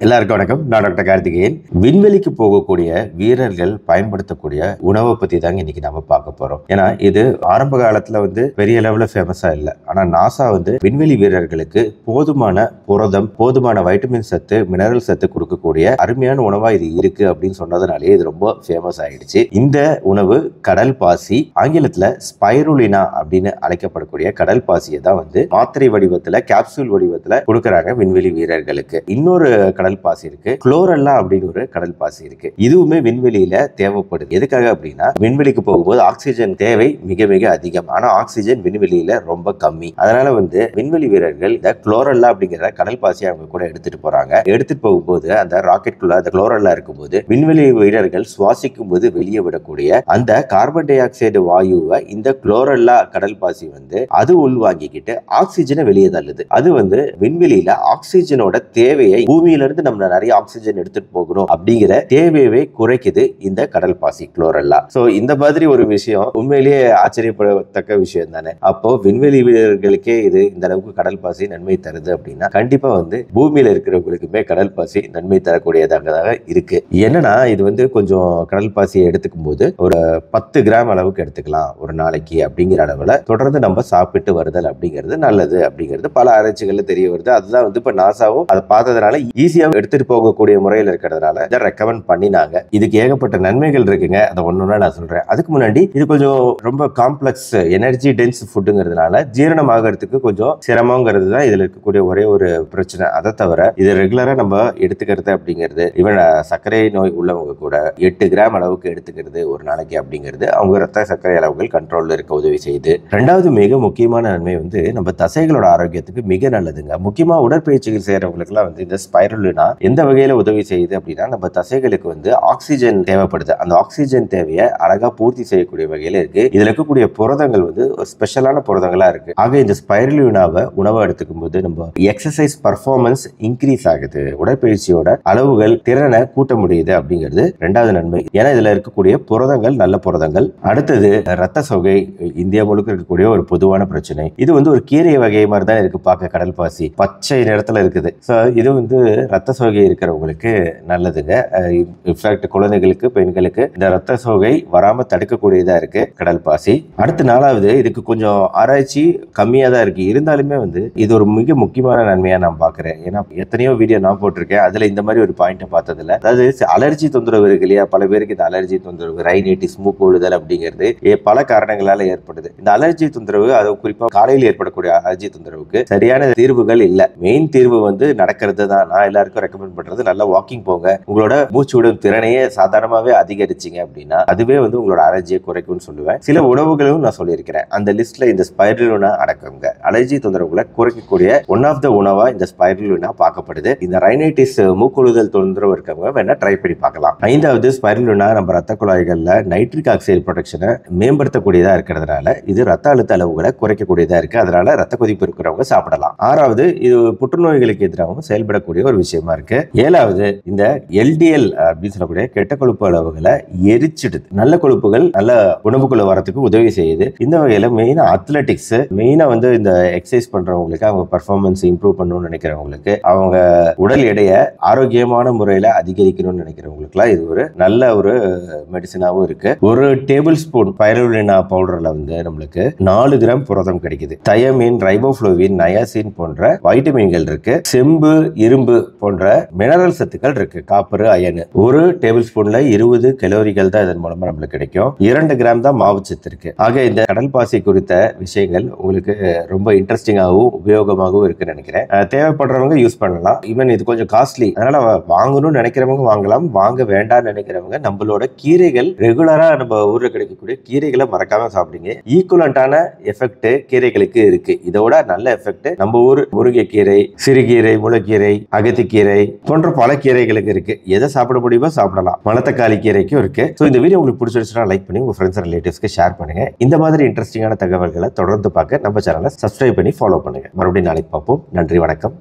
எல்லாருக்கும் வணக்கம் நான் டாக்டர் கார்த்திகேயன் விண்வெளிக்கு போகக்கூடிய வீரர்கள் பயன்படுத்தக்கூடிய உணவை பத்தி தாங்க இன்னைக்கு நாம பார்க்க போறோம் ஏன்னா இது ஆரம்ப காலத்துல வந்து பெரிய லெவல்ல ஃபேமஸா இல்லை ஆனா நாசா வந்து விண்வெளி வீரர்களுக்கு போதுமான புரதம் போதுமான வைட்டமின் சத்து மினரல் சத்து கொடுக்கக்கூடிய அருமையான உணவா இது இருக்கு அப்படின்னு சொன்னதுனாலே இது ரொம்ப ஃபேமஸ் ஆயிடுச்சு இந்த உணவு கடல் பாசி ஆங்கிலத்துல ஸ்பைருலினா அப்படின்னு அழைக்கப்படக்கூடிய கடல் பாசியை தான் வந்து மாத்திரை வடிவத்துல கேப்சூல் வடிவத்துல கொடுக்கறாங்க விண்வெளி வீரர்களுக்கு இன்னொரு கடல் பாசி இருக்கு குளோரல்லா அப்படின்னு ஒரு கடல் பாசி இருக்கு இதுவுமே விண்வெளியில தேவைப்படுது எதுக்காக அப்படின்னா விண்வெளிக்கு போகும்போது ஆக்சிஜன் தேவை மிக மிக அதிகம் ஆனா ஆக்சிஜன் விண்வெளியில ரொம்ப கம்மி அதனால வந்து விண்வெளி வீரர்கள் இந்த குளோரல்லா அப்படிங்கிற கடல் பாசியை அவங்க கூட எடுத்துட்டு போறாங்க எடுத்துட்டு போகும்போது அந்த ராக்கெட்குள்ள அந்த குளோரல்லா இருக்கும்போது விண்வெளி வீரர்கள் சுவாசிக்கும் போது வெளியே விடக்கூடிய அந்த கார்பன் டை ஆக்சைடு வாயுவை இந்த குளோரல்லா கடல் பாசி வந்து அது உள்வாங்கிக்கிட்டு ஆக்சிஜனை வெளியே தள்ளுது அது வந்து விண்வெளியில ஆக்சிஜனோட தேவையை பூமியில இருந்து நம்ம நிறைய ஆக்சிஜன் எடுத்துட்டு போகணும் அப்படிங்கிற தேவையவே குறைக்குது இந்த கடல் பாசி குளோரல்லா சோ இந்த மாதிரி ஒரு விஷயம் உண்மையிலேயே ஆச்சரியப்படத்தக்க விஷயம் தானே அப்போ விண்வெளி வீரர்களுக்கே இது இந்த அளவுக்கு கடல் பாசி நன்மை தருது அப்படின்னா கண்டிப்பா வந்து பூமியில இருக்கிறவங்களுக்குமே கடல் பாசி நன்மை தரக்கூடியதாக இருக்கு என்னன்னா இது வந்து கொஞ்சம் கடல் பாசியை எடுத்துக்கும் போது ஒரு பத்து கிராம் அளவுக்கு எடுத்துக்கலாம் ஒரு நாளைக்கு அப்படிங்கிற அளவுல தொடர்ந்து நம்ம சாப்பிட்டு வருதல் அப்படிங்கிறது நல்லது அப்படிங்கிறது பல ஆராய்ச்சிகள்ல தெரிய வருது அதுதான் வந்து இப்ப நாசாவும் அதை பார்த்ததுனால ஈஸியா எடுத்துட்டு போகக்கூடிய முறையில் இருக்கிறதுனால இதை ரெக்கமெண்ட் பண்ணினாங்க இதுக்கு ஏகப்பட்ட நன்மைகள் இருக்குங்க அதை ஒன்னொன்னா நான் சொல்றேன் அதுக்கு முன்னாடி இது கொஞ்சம் ரொம்ப காம்ப்ளெக்ஸ் எனர்ஜி டென்ஸ் ஃபுட்டுங்கிறதுனால ஜீரணமாகறதுக்கு கொஞ்சம் சிரமங்கிறது தான் இதுல இருக்கக்கூடிய ஒரே ஒரு பிரச்சனை அதை தவிர இது ரெகுலரா நம்ம எடுத்துக்கிறது அப்படிங்கிறது இவன் சர்க்கரை நோய் உள்ளவங்க கூட எட்டு கிராம் அளவுக்கு எடுத்துக்கிறது ஒரு நாளைக்கு அப்படிங்கிறது அவங்க ரத்த சர்க்கரை அளவுகள் கண்ட்ரோல்ல இருக்க உதவி செய்யுது ரெண்டாவது மிக முக்கியமான நன்மை வந்து நம்ம தசைகளோட ஆரோக்கியத்துக்கு மிக நல்லதுங்க முக்கியமா உடற்பயிற்சிகள் செய்யறவங்களுக்குலாம் வந்து இந்த ஸ்பைரலுனா எந்த வகையில உதவி செய்யுது அப்படின்னா நம்ம தசைகளுக்கு வந்து ஆக்சிஜன் தேவைப்படுது அந்த ஆக்சிஜன் தேவையை அழகா பூர்த்தி செய்யக்கூடிய வகையில இருக்கு இதுல இருக்கக்கூடிய புரதங்கள் வந்து ஒரு ஸ்பெஷலான புரதங்களா இருக்கு ஆக இந்த ஸ்பைரலுனாவை உணவை எடுத்துக்கும் போது நம்ம எக்ஸசைஸ் பர்ஃபார்மன்ஸ் இன்க்ரீஸ் ஆகுது உடற்பயிற்சியோட அளவுகள் திறனை கூட்ட முடியுது அப்படிங்கிறது ரெண்டாவது நன்மை ஏன்னா இதுல இருக்கக்கூடிய புரதங்கள் நல்ல புரதங்கள் அடுத்தது ரத்த சோகை இந்தியா முழுக்க இருக்கக்கூடிய ஒரு பொதுவான பிரச்சனை இது வந்து ஒரு கீரை வகை மாதிரி தான் இருக்கு பார்க்க கடல் பாசி பச்சை நிறத்துல இருக்குது ஸோ இது வந்து ரத்த சோகை இருக்கிறவங்களுக்கு நல்லதுங்க இன்ஃபேக்ட் குழந்தைகளுக்கு பெண்களுக்கு இந்த ரத்த சோகை வராம தடுக்கக்கூடியதா இருக்கு கடல் பாசி அடுத்து நாலாவது இதுக்கு கொஞ்சம் ஆராய்ச்சி கம்மியா தான் இருக்கு இருந்தாலுமே வந்து இது ஒரு மிக முக்கியமான நன்மையா நான் பாக்குறேன் ஏன்னா எத்தனையோ வீடியோ நான் போட்டிருக்கேன் அதுல இந்த மாதிரி ஒரு பாயிண்ட் பார்த்ததில்ல அதாவது அலர்ஜி தொந்தரவு இருக்கு இல்லையா பல பேருக்கு இந்த அலர்ஜி தொந்தரவு ரைனைட்டிஸ் மூக்கு ஒழுதல் அப்படிங்கிறது ஏ- பல காரணங்களால ஏற்படுது இந்த அலர்ஜி தொந்தரவு அது குறிப்பா காலையில் ஏற்படக்கூடிய அலர்ஜி தொந்தரவுக்கு சரியான தீர்வுகள் இல்ல மெயின் தீர்வு வந்து நடக்கிறது தான் நான் எல்லாருக்கும் ரெக்கமெண்ட் பண்றது நல்லா வாக்கிங் போங்க உங்களோட மூச்சு விடும் திறனையே சாதாரணமாவே அதிகரிச்சிங்க அப்படின்னா அதுவே வந்து உங்களோட அலர்ஜியை குறைக்கும்னு சொல்லுவேன் சில உணவுகளும் நான் சொல்லியிருக்கிறேன் அந்த லிஸ்ட்ல இந்த ஸ்பைரலுனா அடக்கங்க அலர்ஜி தொந்தரவுகளை குறைக்கக்கூடிய ஒன் ஆஃப் த உணவா இந்த ஸ்பைரலுனா பார்க்கப்படுது இந்த ரைனைட்டிஸ் மூக்குழுதல் தொந்தரவு இருக்கவங்க வேணா ட்ரை பண்ணி பார்க்கலாம் ஐந்தாவது ஸ்பைரலுனா நம்ம ரத்த குழாய்கள்ல நைட்ரிக் ஆக்சைடு ப்ரொடக்ஷனை மேம்படுத்தக்கூடியதா இருக்கிறதுனால இது ரத்த அழுத்த அளவுகளை குறைக்கக்கூடியதா இருக்கு அதனால ரத்த கொதிப்பு இருக்கிறவங்க சாப்பிடலாம் ஆறாவது இது புற்றுநோய்களுக்கு எதிராகவும் செயல்படக்கூடிய ஒரு விஷயமா இருக்கு ஏழாவது இந்த எல்டிஎல் அப்படின்னு சொல்லக்கூடிய கெட்ட கொழுப்பு அளவுகளை எரிச்சிடுது நல்ல கொழுப்புகள் நல்ல உணவுக்குள்ள வரதுக்கு உதவி செய்யுது இந்த வகையில மெயினா அத்லெட்டிக்ஸ் மெயினா வந்து இந்த எக்ஸசைஸ் பண்றவங்களுக்கு அவங்க பர்ஃபார்மன்ஸ் இம்ப்ரூவ் பண்ணணும்னு நினைக்கிறவங்களுக்கு அவங்க உடல் எடையை ஆரோக்கியமான முறையில அதிகரிக்கணும்னு நினைக்கிறவங்களுக்குலாம் இது ஒரு நல்ல ஒரு மெடிசனாகவும் இருக்கு ஒரு டேபிள் ஸ்பூன் பைரோலினா பவுடர்ல வந்து நம்மளுக்கு நாலு கிராம் புரதம் கிடைக்குது தயமின் ரைபோஃப்ளோவின் நயாசின் போன்ற வைட்டமின்கள் இருக்கு செம்பு இரும்பு போன்ற மினரல் சத்துக்கள் இருக்கு காப்பர் அயனு ஒரு டேபிள் ஸ்பூன்ல இருபது கலோரிகள் தான் இதன் மூலமா நம்மளுக்கு கிடைக்கும் இரண்டு கிராம் தான் மாவுச்சத்து இருக்கு ஆக இந்த கடல் பாசி குறித்த விஷயங்கள் உங்களுக்கு ரொம்ப இன்ட்ரெஸ்டிங்காகவும் உபயோகமாகவும் இருக்குன்னு நினைக்கிறேன் அஹ் தேவைப்படுறவங்க யூஸ் பண்ணலாம் ஈவன் இது கொஞ்சம் காஸ்ட்லி அதனால வா- வாங்கணும்னு நினைக்கிறவங்க வாங்கலாம் வாங்க வேண்டாம்னு நினைக்கிறவங்க நம்மளோட கீரைகள் ரெகுலரா நம்ம ஊர்ல கிடைக்கக்கூடிய கீரைகளை மறக்காம சாப்பிடுங்க ஈக்குவலண்டான எஃபெக்ட் கீரைகளுக்கு இருக்கு இதோட நல்ல எஃபெக்ட் நம்ம ஊர் முருங்கைக்கீரை சிறுகீரை முளைக்கீரை அகத்திக்கீரை போன்ற பல கீரைகளுக்கு இருக்கு எதை சாப்பிட முடியுமோ சாப்பிடலாம் மணத்தக்காளி கீரைக்கும் இருக்கு ஸோ இந்த வீடியோ உங்களுக்கு பிடிச்சிருச்சுன்னா லைக் பண்ணி உங்க ஃப்ரெண்ட்ஸ் ரிலேட்டிவ்ஸ்க்கு ஷேர் பண்ணுங்க இந்த மாதிரி இன்ட்ரெஸ்டிங்கான தகவல்களை தொடர்ந்து பார்க்க நம்ம சேனலை சப்ஸ்கிரைப் பண்ணி ஃபாலோ பண்ணுங்க மறுபடியும் நாளைக்கு பார்ப்போம் நன்றி வணக்கம்